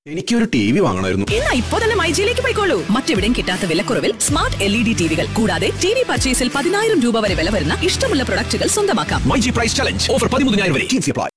എനിക്കൊരു T V വാങ്ങണമായിരുന്നു എന്നാ ഇപ്പോ തന്നെ മൈജിയിലേക്ക് പോയിക്കോളൂ മറ്റെവിടെയും കിട്ടാത്ത വിലക്കുറവിൽ സ്മാർട്ട് എൽ ഇ ഡി ടിവികൾ കൂടാതെ ടി വി പർച്ചേസിൽ പതിനായിരം രൂപ വരെ വില വരുന്ന ഇഷ്ടമുള്ള പ്രൊഡക്റ്റുകൾ സ്വന്തമാക്കാം my G price challenge offer പതിമൂന്നായിരം വരെ ടി അപ്ലൈ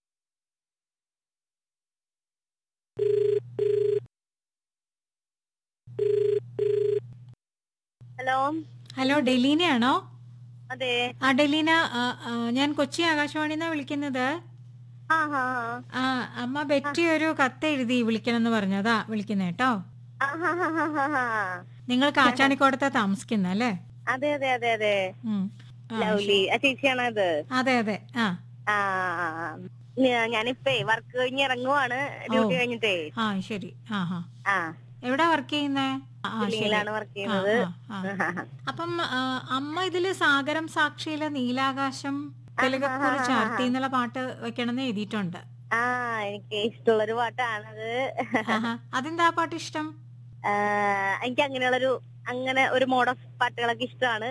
ഹലോ ഹലോ ഡെലീനയാണോ അതെ ആ ഡെലീന ആ, ആ, ഞാൻ കൊച്ചി ആകാശവാണിന്നാ വിളിക്കുന്നത് ആ ഹാ ആ അമ്മ ബെറ്റി ഒരു കത്ത് എഴുതി വിളിക്കണമെന്ന് പറഞ്ഞു അതാ വിളിക്കുന്നത് കേട്ടോ ആ ഹാ ഹാ ഹാ ഹാ ഹാ. നിങ്ങൾ കാച്ചാണിക്കോടത്താ താമസിക്കുന്ന അല്ലേ അതെ അതെ അതെ അതെ ഉം. ആ, ലവ്ലി ആ ചേച്ചിയാണോ ഇത് അതെ അതെ ആ ആ ആ, ആ. ഞാ- ഞാനിപ്പേ വർക്ക് കഴിഞ്ഞ് ഇറങ്ങുവാണ് ഡ്യൂട്ടി ഓ. കഴിഞ്ഞിട്ടേ ആ ശരി ആ ഹാ ആ എവിടെ വർക്ക് ചെയ്യുന്നേ ആ ശരി ബില്ലിങ്ങിലാണ് വർക്ക് ആ, ചെയ്യുന്നത് ആ, ആ. അപ്പം ആ, അമ്മ ഇതില് സാഗരം സാക്ഷിയിലെ നീലാകാശം തിലകക്കുറി ചാർത്തി എന്നുള്ള പാട്ട് വെക്കണമെന്ന് എഴുതിയിട്ടുണ്ട് ആ എനിക്ക് ഇഷ്ടമുള്ളൊരു പാട്ടാണത് ആഹാ. അതെന്താ ആ പാട്ട് ഇഷ്ടം ആ, എനിക്ക് അങ്ങനെയുള്ളൊരു അങ്ങനെ ഒരു മോഡ് ഓഫ് പാട്ടുകളൊക്കെ ഇഷ്ടമാണ്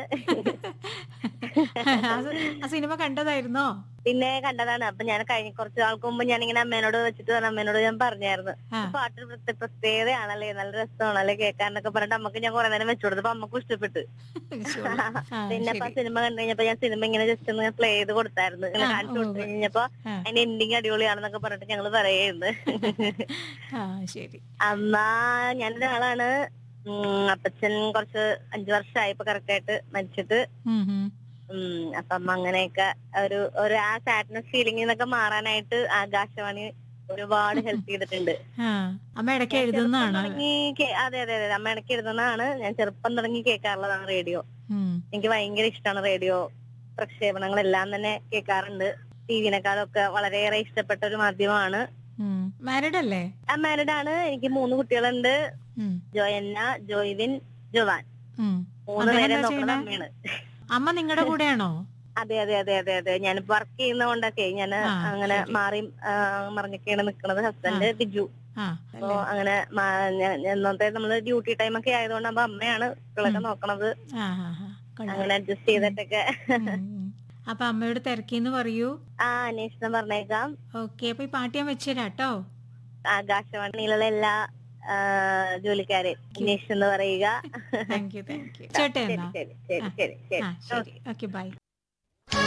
അത് ആ സിനിമ കണ്ടതായിരുന്നോ പിന്നെ കണ്ടതാണ് അപ്പൊ ഞാൻ കഴിഞ്ഞ കുറച്ച് നാൾക്ക് മുമ്പ് ഞാൻ ഇങ്ങനെ അമ്മേനോട് വെച്ചിട്ട് പറഞ്ഞ അമ്മേനോട് ഞാൻ പറഞ്ഞായിരുന്നു ആ. ഈ പാട്ട് പ്രത്യേക പ്രത്യേകതയാണല്ലേ നല്ല രസമാണല്ലേ കേൾക്കാനൊക്കെ പറഞ്ഞിട്ട് അമ്മക്ക് ഞാൻ കുറെ നേരം വെച്ചു കൊടുത്തപ്പോ അമ്മക്കും ഇഷ്ടപ്പെട്ടു ശരി. ആ, പിന്നെ അപ്പൊ ശരി. സിനിമ കണ്ടു കഴിഞ്ഞപ്പോ ഞാൻ സിനിമ ഇങ്ങനെ ജസ്റ്റ് ഒന്ന് പ്ലേ ചെയ്ത് കൊടുത്തായിരുന്നു ഇങ്ങനെ ആ, കാണിച്ചു കൊടുത്തു ഉവ്വ്. കഴിഞ്ഞപ്പോ ആ. അതിന്റെ എൻഡിങ് അടിപൊളിയാണെന്നൊക്കെ പറഞ്ഞിട്ട് ഞങ്ങള് പറയായിരുന്നു ആ ശരി അമ്മ ഞാനൊരു ആളാണ് ഉം, അപ്പച്ചൻ കുറച്ച് അഞ്ചു വർഷമായി ഇപ്പൊ കറക്റ്റ് ആയിട്ട് മരിച്ചിട്ട് ഉം, ഉം. ഉം അപ്പൊ അമ്മ അങ്ങനെയൊക്കെ ഒരു ഒരു ആ സാഡ്നസ് ഫീലിംഗിൽ നിന്നൊക്കെ മാറാനായിട്ട് ആകാശവാണി ഒരുപാട് ഹെൽപ്പ് ചെയ്തിട്ടുണ്ട് ആ അമ്മ ഇടയ്ക്ക് ചെറുപ്പം എഴുതുന്നതാണ് തുടങ്ങി കേ- അതെ അതെ അതെ അമ്മ ഇടയ്ക്ക് എഴുതുന്നതാണ് ഞാൻ ചെറുപ്പം തുടങ്ങി കേൾക്കാറുള്ളതാണ് റേഡിയോ ഉം. എനിക്ക് ഭയങ്കര ഇഷ്ടമാണ് റേഡിയോ പ്രക്ഷേപണങ്ങളെല്ലാം തന്നെ കേൾക്കാറുണ്ട് ടി വിനെക്കാളൊക്കെ വളരെയേറെ ഇഷ്ടപ്പെട്ട ഒരു മാധ്യമമാണ് ഉം. മാരീഡ് അല്ലേ മാരീഡ് ആണ് എനിക്ക് മൂന്ന് കുട്ടികളുണ്ട് ഉം. ജോയന്ന ജോയ്വിൻ ജോവാൻ ഉം. മൂന്ന് അദ്ദേഹം പേരെ എന്താ നോക്കുന്ന ചെയ്യണേ? അമ്മയാണ് അമ്മ നിങ്ങളുടെ കൂടെയാണോ അതെ അതെ അതെ അതെ അതെ ഞാൻ വർക്ക് ചെയ്യുന്നതുകൊണ്ടൊക്കെ ഞാൻ ആ, അങ്ങനെ ശരി. മാറി ആ, മറിഞ്ഞൊക്കെയാണ് നിൽക്കുന്നത് ഹസ്ബൻഡ് ബിജു ആ അപ്പൊ അല്ലേ? അങ്ങനെ മാ- ഞാൻ- ഇന്നത്തെ നമ്മള് ഡ്യൂട്ടി ടൈം ഒക്കെ ആയതുകൊണ്ട് അപ്പൊ അമ്മയാണ് കുട്ടികളൊക്കെ നോക്കണത് ആ ആ ആ. കൊള്ളാം. അങ്ങനെ അഡ്ജസ്റ്റ് ചെയ്തിട്ടൊക്കെ ഉം, ഉം. അപ്പൊ അമ്മയോട് തിരക്കിന്ന് പറയൂ ആ അന്വേഷണം പറഞ്ഞേക്കാം ഓക്കെ അപ്പൊ ഈ പാട്ട് ഞാൻ വെച്ചുതരാം കേട്ടോ ആകാശവാണിയിലുള്ള എല്ലാ ആ, ജോലിക്കാരെ അന്വേഷിച്ചെന്ന് പറയുക താങ്ക് യു താങ്ക് യു ചേട്ടാ ശരി എന്നാ ശരി ശരി ശരി ആ ശരി ശരി ഓക്കെ ബൈ